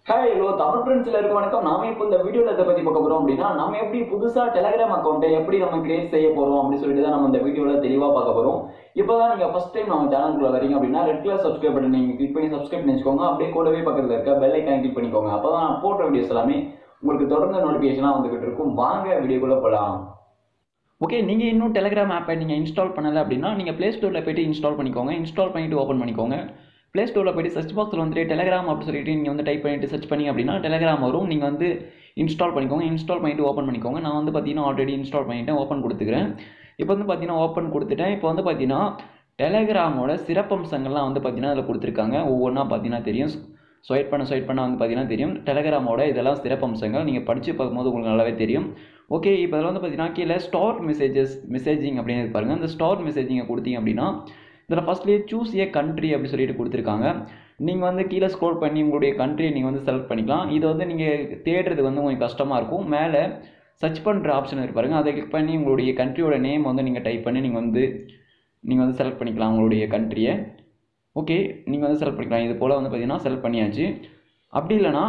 hi hello Tamil ஃப்ரெண்ட்ஸ்ல இருக்க வணக்கம் நாம இப்போ இந்த வீடியோல இதை பத்தி பார்க்க போறோம் அப்படின்னா நம்ம எப்படி புதுசா டெலிகிராம் அக்கௌண்ட்டை எப்படி நம்ம கிரியேட் செய்ய போறோம் அப்படின்னு சொல்லிட்டு தான் நம்ம இந்த வீடியோல தெளிவா பார்க்க போறோம் இப்போதான் நீங்க ஃபர்ஸ்ட் டைம் நம்ம சேனலுக்குள்ள வரீங்க அப்படின்னா ரெட் கலர் சப்ஸ்கிரைப் பட்டன் நீங்க கிளிக் பண்ணி சப்ஸ்கிரைப் பண்ணி வச்சுக்கோங்க அப்படியே கூடவே பக்கத்துல இருக்க பெல் ஐக்கான் கிளிக் பண்ணிக்கோங்க அப்பதான் நான் போடுற வீடியோஸ் எல்லாமே உங்களுக்கு தொடர்ந்து நோட்டிஃபிகேஷனா வந்துகிட்டு இருக்கும் வாங்க வீடியோக்குள்ள போலாம் ஓகே நீங்கள் இன்னும் டெலிகிராம் ஆப்பை நீங்கள் இன்ஸ்டால் பண்ணலை அப்படின்னா நீங்கள் ப்ளே ஸ்டோரில் போய்ட்டு இன்ஸ்டால் பண்ணிக்கோங்க இன்ஸ்டால் பண்ணிவிட்டு ஓப்பன் பண்ணிக்கோங்க ப்ளே ஸ்டோரில் போய்ட்டு சர்ச் பாக்ஸில் வந்துட்டு டெலிகிராம் அப்படின்னு சொல்லிட்டு நீங்கள் வந்து டைப் பண்ணிட்டு சர்ச் பண்ணி அப்படின்னா டெலிகிராம் வரும் நீங்கள் வந்து இன்ஸ்டால் பண்ணிக்கோங்க இன்ஸ்டால் பண்ணிவிட்டு ஓப்பன் பண்ணிக்கோங்க நான் வந்து பார்த்தீங்கன்னா ஆல்ரெடி இன்ஸ்டால் பண்ணிட்டேன் ஓப்பன் கொடுத்துக்கிறேன் இப்போ வந்து பார்த்தீங்கன்னா ஓப்பன் கொடுத்துட்டேன் இப்போ வந்து பார்த்தீங்கன்னா டெலிகிராமோட சிறப்பம்சங்கள்லாம் வந்து பார்த்தீங்கன்னா அதில் கொடுத்துருக்காங்க ஒவ்வொன்றா பார்த்தீங்கன்னா தெரியும் ஸ்வைப் பண்ண ஸ்வைப் பண்ண வந்து பார்த்தீங்கன்னா தெரியும் டெலிகிராமோட இதெல்லாம் சிறப்பம்சங்கள் நீங்கள் படித்து பார்க்கும்போது உங்களுக்கு நல்லாவே தெரியும் ஓகே இப்போ இதில் வந்து பார்த்தீங்கன்னா கீழே ஸ்டார் மெசேஜஸ் மெசேஜிங் அப்படின்னு இருக்கு பாருங்க அந்த ஸ்டார் மெசேஜிங்கை கொடுத்தீங்க அப்படின்னா இதில் ஃபஸ்ட்லேயே சூஸ் ஏ கண்ட்ரி அப்படி சொல்லிட்டு கொடுத்துருக்காங்க நீங்கள் வந்து கீழே ஸ்க்ரோல் பண்ணி உங்களுடைய கண்ட்ரியை நீங்கள் வந்து செலக்ட் பண்ணிக்கலாம் இது வந்து நீங்கள் தேடுறது வந்து கொஞ்சம் கஷ்டமாக இருக்கும் மேலே சர்ச் பண்ணுற ஆப்ஷன் இருக்கு பாருங்க அதை கிளிக் பண்ணி உங்களுடைய கண்ட்ரியோட நேம் வந்து நீங்கள் டைப் பண்ணி நீங்கள் வந்து நீங்கள் வந்து செலக்ட் பண்ணிக்கலாம் உங்களுடைய கண்ட்ரியை ஓகே நீங்கள் வந்து செலக்ட் பண்ணிக்கலாம் இது போல் வந்து பார்த்தீங்கன்னா செலக்ட் பண்ணியாச்சு அப்படி இல்லைனா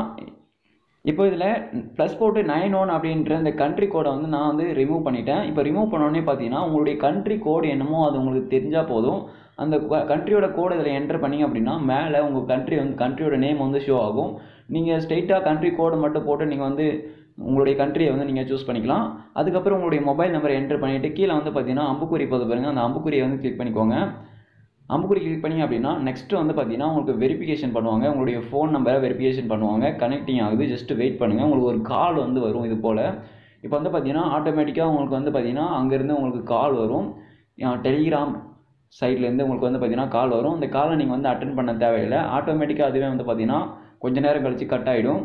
இப்போ இதில் ப்ளஸ் போட்டு நைன் ஒன் அப்படின்ற இந்த கண்ட்ரி கோடை வந்து நான் வந்து ரிமூவ் பண்ணிட்டேன் இப்போ ரிமூவ் பண்ணோடனே பார்த்தீங்கன்னா உங்களுடைய கண்ட்ரி கோடு என்னமோ அது உங்களுக்கு தெரிஞ்சால் போதும் அந்த கண்ட்ரியோட கோடு இதில் என்டர் பண்ணிங்க அப்படின்னா மேலே உங்கள் கண்ட்ரி வந்து கண்ட்ரியோட நேம் வந்து ஷோ ஆகும் நீங்கள் ஸ்ட்ரெயிட்டாக கண்ட்ரி கோடு மட்டும் போட்டு நீங்கள் வந்து உங்களுடைய கண்ட்ரியை வந்து நீங்கள் சூஸ் பண்ணிக்கலாம் அதுக்கப்புறம் உங்களுடைய மொபைல் நம்பரை என்டர் பண்ணிவிட்டு கீழே வந்து பார்த்தீங்கன்னா அம்புக்குறி போது பாருங்கள் அந்த அம்புக்குறியை வந்து கிளிக் பண்ணிக்கோங்க அம்புக்குறி கிளிக் பண்ணி அப்படின்னா நெக்ஸ்ட் வந்து பார்த்தீங்கன்னா உங்களுக்கு வெரிஃபிகேஷன் பண்ணுவாங்க உங்களுடைய ஃபோன் நம்பரை வெரிஃபிகேஷன் பண்ணுவாங்க கனெக்டிங் ஆகுது ஜஸ்ட் வெயிட் பண்ணுங்கள் உங்களுக்கு ஒரு கால் வந்து வரும் இது போல் இப்போ வந்து பார்த்தீங்கன்னா ஆட்டோமேட்டிக்காக உங்களுக்கு வந்து பார்த்தீங்கன்னா அங்கேருந்து உங்களுக்கு கால் வரும் டெலிகிராம் சைட்லேருந்து உங்களுக்கு வந்து பார்த்தீங்கன்னா கால் வரும் இந்த காலை நீங்கள் வந்து அட்டன் பண்ண தேவையில்லை ஆட்டோமேட்டிக்காக அதுவே வந்து பார்த்தீங்கன்னா கொஞ்ச நேரம் கழித்து கட் ஆகிடும்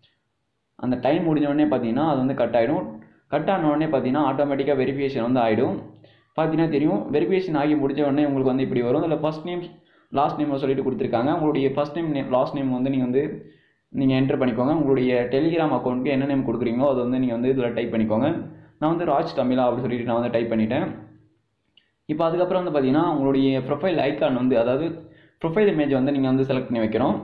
அந்த டைம் முடிஞ்ச உடனே பார்த்தீங்கன்னா அது வந்து கட் ஆகிடும் கட் ஆன உடனே பார்த்தீங்கன்னா ஆட்டோமேட்டிக்காக வெரிஃபிகேஷன் வந்து ஆகிடும் பார்த்தீங்கன்னா தெரியும் வெரிஃபிகேஷன் ஆகி முடிஞ்ச உடனே உங்களுக்கு வந்து இப்படி வரும் அதில் ஃபஸ்ட் நேம் லாஸ்ட் நேம் சொல்லிட்டு கொடுத்துருக்காங்க உங்களுடைய first name name last name வந்து நீங்கள் வந்து நீங்கள் என்டர் பண்ணிக்கோங்க உங்களுடைய டெலிகிராம் அக்கௌண்ட்டுக்கு என்ன நேம் கொடுக்குறீங்களோ அதை வந்து நீங்கள் வந்து இதில் டைப் பண்ணிக்கோங்க நான் வந்து ராஜ் தமிழா அப்படின்னு சொல்லிட்டு நான் வந்து டைப் பண்ணிட்டேன் இப்போ அதுக்கப்புறம் வந்து பார்த்தீங்கன்னா உங்களுடைய ப்ரொஃபைல் ஐக்கான் வந்து அதாவது ப்ரொஃபைல் இமேஜ் வந்து நீங்கள் வந்து செலக்ட் பண்ணி வைக்கிறோம்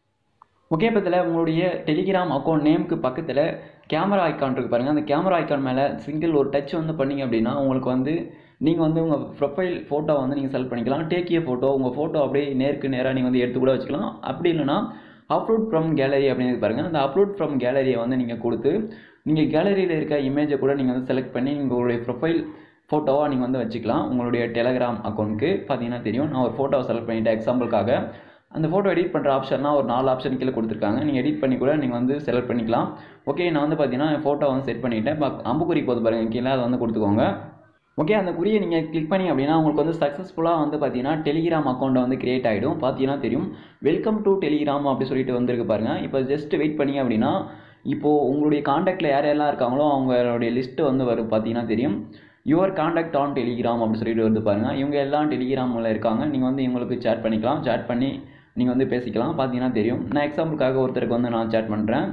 ஓகே பக்கத்தில் உங்களுடைய டெலிகிராம் அக்கௌண்ட் நேமுக்கு பக்கத்தில் கேமரா ஐக்கான் இருக்குது பாருங்கள் அந்த கேமரா ஐக்கான் மேலே சிங்கிள் ஒரு டச் வந்து பண்ணிங்க அப்படின்னா உங்களுக்கு வந்து நீங்கள் வந்து உங்கள் ப்ரொஃபைல் ஃபோட்டோ வந்து நீங்கள் செலக்ட் பண்ணிக்கலாம் டேக்கிய ஃபோட்டோ உங்கள் ஃபோட்டோ அப்படியே நேருக்கு நேராக நீங்கள் வந்து எடுத்து கூட வச்சுக்கலாம் அப்படி இல்லைனா அப்லோட் ஃப்ரம் கேலரி அப்படின்னு பாருங்கள் அந்த அப்லோட் ஃப்ரம் கேலரியை வந்து நீங்கள் கொடுத்து நீங்கள் கேலரியில் இருக்க இமேஜை கூட நீங்கள் வந்து செலக்ட் பண்ணி உங்களுடைய ப்ரொஃபைல் ஃபோட்டோவாக நீங்கள் வந்து வச்சுக்கலாம் உங்களுடைய டெலகிராம் அக்கௌண்ட்டுக்கு பார்த்தீங்கன்னா தெரியும் நான் ஒரு ஃபோட்டோவை செலக்ட் பண்ணிவிட்டேன் எக்ஸாம்பிளுக்காக அந்த ஃபோட்டோ எடிட் பண்ணுற ஆப்ஷன்லாம் ஒரு நாலு ஆப்ஷன் கீழே கொடுத்துருக்காங்க நீங்கள் எடிட் பண்ணி கூட நீங்கள் வந்து செலக்ட் பண்ணிக்கலாம் ஓகே நான் வந்து பார்த்தீங்கன்னா ஃபோட்டோ வந்து செட் பண்ணிவிட்டேன் பக் அம்புக்குறி போது பாருங்கள் கீழே அதை வந்து கொடுத்துக்கோங்க ஓகே அந்த குறியை நீங்கள் கிளிக் பண்ணி அப்படின்னா உங்களுக்கு வந்து சக்ஸஸ்ஃபுல்லாக வந்து பார்த்தீங்கன்னா டெலிகிராம் அக்கௌண்ட்டை வந்து கிரியேட் ஆகிடும் பார்த்தீங்கன்னா தெரியும் வெல்கம் டு டெலிகிராம் அப்படி சொல்லிட்டு வந்திருக்கு பாருங்கள் இப்போ ஜஸ்ட் வெயிட் பண்ணி அப்படின்னா இப்போது உங்களுடைய காண்டாக்டில் யார் யாரெல்லாம் இருக்காங்களோ அவங்களுடைய லிஸ்ட்டு வந்து வரும் பார்த்தீங்கன்னா தெரியும் யுவர் காண்டாக்ட் ஆன் டெலிகிராம் அப்படின்னு சொல்லிட்டு வந்து பாருங்கள் இவங்க எல்லாம் டெலிகிராமில் இருக்காங்க நீங்கள் வந்து இவங்களுக்கு சேட் பண்ணிக்கலாம் சேட் பண்ணி நீங்கள் வந்து பேசிக்கலாம் பார்த்தீங்கன்னா தெரியும் நான் எக்ஸாம்பிளுக்காக ஒருத்தருக்கு வந்து நான் சேட் பண்ணுறேன்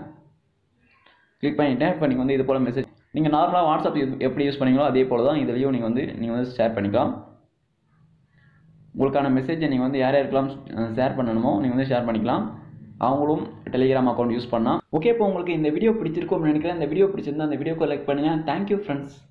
கிளிக் பண்ணிவிட்டேன் இப்போ நீங்கள் வந்து இது போல் மெசேஜ் நீங்கள் நார்மலாக வாட்ஸ்அப் எப்படி யூஸ் பண்ணீங்களோ அதே போல் தான் இதுலேயும் நீங்கள் வந்து நீங்கள் வந்து ஷேர் பண்ணிக்கலாம் உங்களுக்கான மெசேஜை நீங்கள் வந்து யார் யாருக்கெல்லாம் ஷேர் பண்ணணுமோ நீங்கள் வந்து ஷேர் பண்ணிக்கலாம் அவங்களும் டெலிகிராம் அக்கௌண்ட் யூஸ் பண்ணால் ஓகே இப்போ உங்களுக்கு இந்த வீடியோ பிடிச்சிருக்கும் அப்படின்னு நினைக்கிறேன் இந்த வீடியோ பிடிச்சிருந்தா அந்த வீடியோக்கு லைக் பண்ணுங்கள் தேங்க்யூ ஃப்ரெண்ட்ஸ்